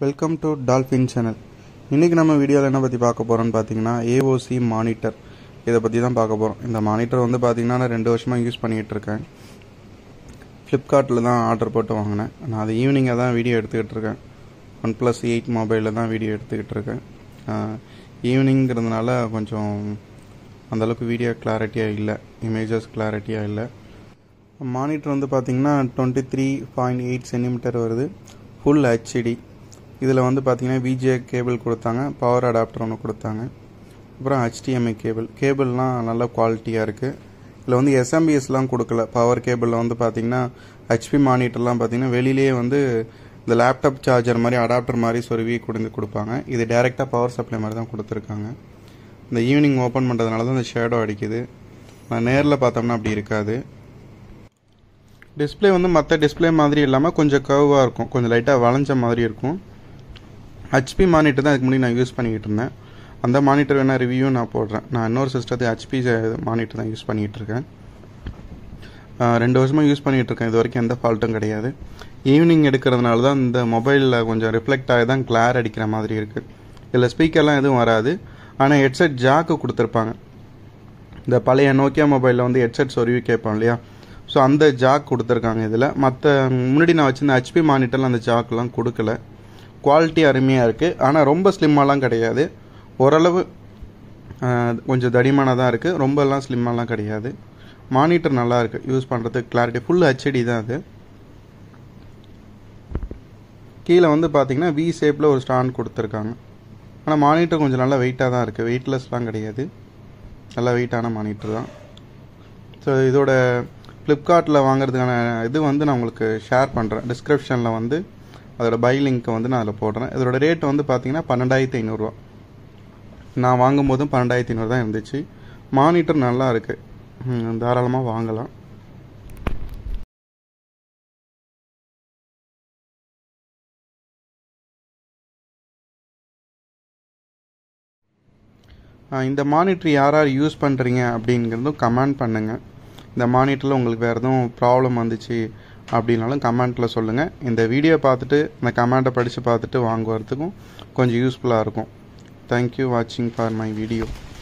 welcome to dolphin channel இன்றைக்கி நம்ம வீடியோவில் என்ன பற்றி பார்க்க போகிறோம்னு பார்த்தீங்கன்னா ஏஓசி மானிட்டர் இதை பற்றி தான் பார்க்க போகிறோம் இந்த மானிட்டர் வந்து பார்த்தீங்கன்னா நான் ரெண்டு வருஷமாக யூஸ் பண்ணிகிட்டு இருக்கேன் ஃப்ளிப்கார்ட்டில் தான் ஆர்டர் போட்டு வாங்கினேன் நான் அது ஈவினிங்காக தான் வீடியோ எடுத்துக்கிட்டு இருக்கேன் ஒன் ப்ளஸ் எயிட் மொபைலில் தான் வீடியோ எடுத்துக்கிட்டு இருக்கேன் ஈவினிங்கிறதுனால கொஞ்சம் அந்தளவுக்கு வீடியோ கிளாரிட்டியாக இல்லை இமேஜஸ் கிளாரிட்டியாக இல்லை மானிட்டர் வந்து பார்த்தீங்கன்னா twenty three point eight centimetre வருது ஃபுல் ஹெச்டி இதில் வந்து பார்த்தீங்கன்னா விஜே கேபிள் கொடுத்தாங்க பவர் அடாப்டர் ஒன்று கொடுத்தாங்க அப்புறம் ஹெச்டிஎம்ஐ கேபிள் கேபிள்லாம் நல்ல குவாலிட்டியாக இருக்குது இதில் வந்து எஸ்எம்பிஎஸ்லாம் கொடுக்கல பவர் கேபிளில் வந்து பார்த்தீங்கன்னா ஹெச்பி மானிட்டர்லாம் பார்த்தீங்கன்னா வெளியிலேயே வந்து இந்த லேப்டாப் சார்ஜர் மாதிரி அடாப்டர் மாதிரி சொருவி கொடுத்து கொடுப்பாங்க இது டேரெக்டாக பவர் சப்ளை மாதிரி தான் கொடுத்துருக்காங்க இந்த ஈவினிங் ஓப்பன் பண்ணுறதுனால தான் இந்த ஷேடோ அடிக்குது நான் நேரில் பார்த்தோம்னா அப்படி இருக்காது டிஸ்பிளே வந்து மற்ற டிஸ்பிளே மாதிரி இல்லாமல் கொஞ்சம் கர்வாக இருக்கும் கொஞ்சம் லைட்டாக வளைஞ்ச மாதிரி இருக்கும் ஹெச்பி மானிட்டர் தான் இதுக்கு முன்னாடி நான் யூஸ் பண்ணிக்கிட்டு இருந்தேன் அந்த மானிட்டர் வேணால் ரிவ்யூ நான் போடுறேன் நான் இன்னொரு சிஸ்டத்தை ஹெச்பி மானிட்டர் தான் யூஸ் பண்ணிகிட்டு இருக்கேன் ரெண்டு வருஷமாக யூஸ் பண்ணிகிட்டு இருக்கேன் இது வரைக்கும் எந்த ஃபால்ட்டும் கிடையாது ஈவினிங் எடுக்கிறதுனால தான் இந்த மொபைலில் கொஞ்சம் ரிஃப்ளெக்ட் ஆகி தான் கிளார் அடிக்கிற மாதிரி இருக்குது இதில் ஸ்பீக்கர்லாம் எதுவும் வராது ஆனால் ஹெட்செட் ஜாக்கு கொடுத்துருப்பாங்க இந்த பழைய நோக்கியா மொபைலில் வந்து ஹெட்செட் சொருவி கேட்போம் இல்லையா ஸோ அந்த ஜாக் கொடுத்துருக்காங்க இதில் மற்ற முன்னாடி நான் வச்சிருந்த ஹெச்பி மானிட்டரில் அந்த ஜாக்கெலாம் கொடுக்கல குவாலிட்டி அருமையாக இருக்குது ஆனால் ரொம்ப ஸ்லிம்மாலாம் கிடையாது ஓரளவு கொஞ்சம் தடிமானாக தான் இருக்குது ரொம்பலாம் ஸ்லிம்மாலாம் கிடையாது மானிட்டர் நல்லா இருக்குது யூஸ் பண்ணுறதுக்கு கிளாரிட்டி ஃபுல் ஹெச்டி தான் அது கீழே வந்து பார்த்தீங்கன்னா வி ஷேப்பில் ஒரு ஸ்டாண்ட் கொடுத்துருக்காங்க ஆனால் மானிட்டர் கொஞ்சம் நல்லா வெயிட்டாக தான் இருக்குது வெயிட்லெஸ்லாம் கிடையாது நல்லா வெயிட்டான மானிட்டர் தான் ஸோ இதோட ஃப்ளிப்கார்ட்டில் வாங்குறதுக்கான இது வந்து நான் உங்களுக்கு ஷேர் பண்ணுறேன் டிஸ்கிரிப்ஷனில் வந்து அதோட பை லிங்க்கை வந்து நான் அதில் போடுறேன் இதோட ரேட் வந்து பார்த்தீங்கன்னா பன்னெண்டாயிரத்தி ஐநூறுரூவா நான் வாங்கும்போதும் பன்னெண்டாயிரத்தி ஐநூறு தான் இருந்துச்சு மானிட்டர் நல்லா இருக்குது தாராளமாக வாங்கலாம் இந்த மானிட்டர் யார் யார் யூஸ் பண்ணுறீங்க அப்படிங்கிறதும் கமெண்ட் பண்ணுங்கள் இந்த மானிட்டரில் உங்களுக்கு வேறு எதுவும் ப்ராப்ளம் வந்துச்சு அப்படின்னாலும் கமெண்ட்டில் சொல்லுங்கள் இந்த வீடியோ பார்த்துட்டு இந்த கமெண்ட்டை படித்து பார்த்துட்டு வாங்குறதுக்கும் கொஞ்சம் யூஸ்ஃபுல்லாக இருக்கும் தேங்க்யூ வாட்சிங் ஃபார் மை வீடியோ